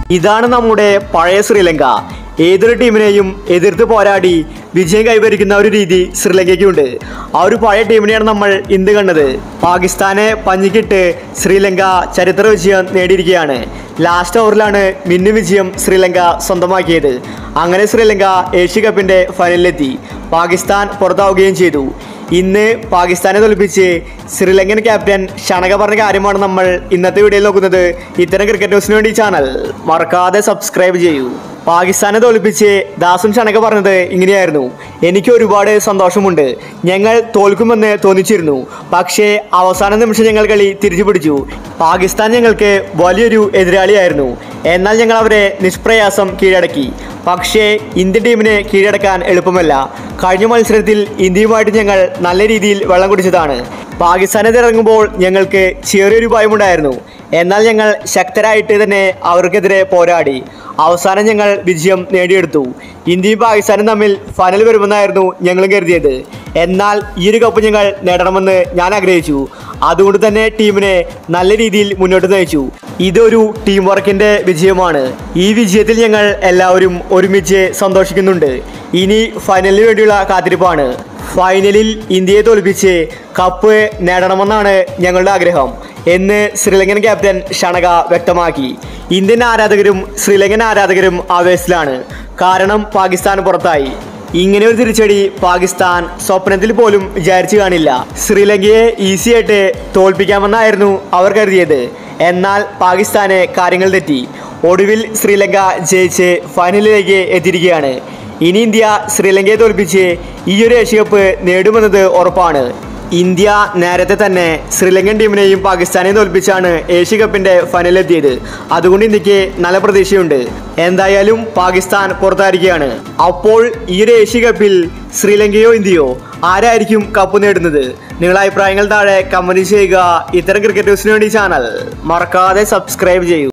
ഇതാണ് നമ്മുടെ പഴയ ശ്രീലങ്ക ഏതൊരു ടീമിനെയും എതിർത്ത് പോരാടി വിജയം കൈവരിക്കുന്ന ഒരു രീതി ശ്രീലങ്കയ്ക്കുണ്ട് ആ ഒരു പഴയ ടീമിനെയാണ് നമ്മൾ ഇന്ന് കണ്ടത് പാകിസ്ഥാനെ പഞ്ഞിക്കിട്ട് ശ്രീലങ്ക ചരിത്ര വിജയം നേടിയിരിക്കുകയാണ് ലാസ്റ്റ് ഓവറിലാണ് മിന്നു വിജയം ശ്രീലങ്ക സ്വന്തമാക്കിയത് അങ്ങനെ ശ്രീലങ്ക ഏഷ്യ കപ്പിന്റെ ഫൈനലിലെത്തി പാകിസ്ഥാൻ പുറത്താവുകയും ചെയ്തു ഇന്ന് പാകിസ്ഥാനെ തോൽപ്പിച്ച് ശ്രീലങ്കൻ ക്യാപ്റ്റൻ ഷണക പറഞ്ഞ കാര്യമാണ് നമ്മൾ ഇന്നത്തെ വീഡിയോയിൽ നോക്കുന്നത് ഇത്തരം ക്രിക്കറ്റ് ന്യൂസിന് വേണ്ടി ചാനൽ മറക്കാതെ സബ്സ്ക്രൈബ് ചെയ്യൂ പാകിസ്ഥാനെ തോൽപ്പിച്ച് ദാസും ഷണക പറഞ്ഞത് ഇങ്ങനെയായിരുന്നു എനിക്ക് ഒരുപാട് സന്തോഷമുണ്ട് ഞങ്ങൾ തോൽക്കുമെന്ന് തോന്നിച്ചിരുന്നു പക്ഷേ അവസാന നിമിഷം ഞങ്ങൾ കളി തിരിച്ചു പിടിച്ചു പാകിസ്ഥാൻ ഞങ്ങൾക്ക് വലിയൊരു എതിരാളിയായിരുന്നു എന്നാൽ ഞങ്ങൾ അവരെ നിഷ്പ്രയാസം കീഴടക്കി പക്ഷേ ഇന്ത്യൻ ടീമിനെ കീഴടക്കാൻ എളുപ്പമല്ല കഴിഞ്ഞ മത്സരത്തിൽ ഇന്ത്യയുമായിട്ട് ഞങ്ങൾ നല്ല രീതിയിൽ വെള്ളം കുടിച്ചതാണ് പാകിസ്ഥാനെതിരെ ഇറങ്ങുമ്പോൾ ഞങ്ങൾക്ക് ചെറിയൊരു ഭയമുണ്ടായിരുന്നു എന്നാൽ ഞങ്ങൾ ശക്തരായിട്ട് തന്നെ അവർക്കെതിരെ പോരാടി അവസാനം ഞങ്ങൾ വിജയം നേടിയെടുത്തു ഇന്ത്യയും പാകിസ്ഥാനും തമ്മിൽ ഫൈനൽ വരുമെന്നായിരുന്നു ഞങ്ങളും കരുതിയത് എന്നാൽ ഈ ഒരു കപ്പ് ഞങ്ങൾ നേടണമെന്ന് ഞാൻ ആഗ്രഹിച്ചു അതുകൊണ്ട് തന്നെ ടീമിനെ നല്ല രീതിയിൽ മുന്നോട്ട് നയിച്ചു ഇതൊരു ടീം വർക്കിന്റെ വിജയമാണ് ഈ വിജയത്തിൽ ഞങ്ങൾ എല്ലാവരും ഒരുമിച്ച് സന്തോഷിക്കുന്നുണ്ട് ഇനി ഫൈനലിന് വേണ്ടിയുള്ള കാത്തിരിപ്പാണ് ഫൈനലിൽ ഇന്ത്യയെ തോൽപ്പിച്ച് കപ്പ് നേടണമെന്നാണ് ഞങ്ങളുടെ ആഗ്രഹം എന്ന് ശ്രീലങ്കൻ ക്യാപ്റ്റൻ ഷണക വ്യക്തമാക്കി ഇന്ത്യൻ ആരാധകരും ശ്രീലങ്കൻ ആരാധകരും ആവേശത്തിലാണ് കാരണം പാകിസ്ഥാൻ പുറത്തായി ഇങ്ങനെ ഒരു തിരിച്ചടി പാകിസ്ഥാൻ സ്വപ്നത്തിൽ പോലും വിചാരിച്ചു കാണില്ല ശ്രീലങ്കയെ ഈസി ആയിട്ട് തോൽപ്പിക്കാമെന്നായിരുന്നു അവർ കരുതിയത് എന്നാൽ പാകിസ്ഥാന് കാര്യങ്ങൾ തെറ്റി ഒടുവിൽ ശ്രീലങ്ക ജയിച്ച് ഫൈനലിലേക്ക് എത്തിയിരിക്കുകയാണ് ഇനി ഇന്ത്യ ശ്രീലങ്കയെ തോൽപ്പിച്ച് ഈ ഒരു ഏഷ്യ കപ്പ് നേടുമെന്നത് ഉറപ്പാണ് ഇന്ത്യ നേരത്തെ തന്നെ ശ്രീലങ്കൻ ടീമിനെയും പാകിസ്ഥാനെയും തോൽപ്പിച്ചാണ് ഏഷ്യ കപ്പിന്റെ ഫൈനലിലെത്തിയത് അതുകൊണ്ട് ഇന്ത്യക്ക് നല്ല പ്രതീക്ഷയുണ്ട് എന്തായാലും പാകിസ്ഥാൻ പുറത്തായിരിക്കുകയാണ് അപ്പോൾ ഈ ഒരു ഏഷ്യ കപ്പിൽ ശ്രീലങ്കയോ ഇന്ത്യയോ ആരായിരിക്കും കപ്പ് നേടുന്നത് നിങ്ങളുടെ അഭിപ്രായങ്ങൾ താഴെ കമന്റ് ചെയ്യുക ഇത്തരം ക്രിക്കറ്റ് ന്യൂസിന് വേണ്ടി ചാനൽ മറക്കാതെ സബ്സ്ക്രൈബ് ചെയ്യൂ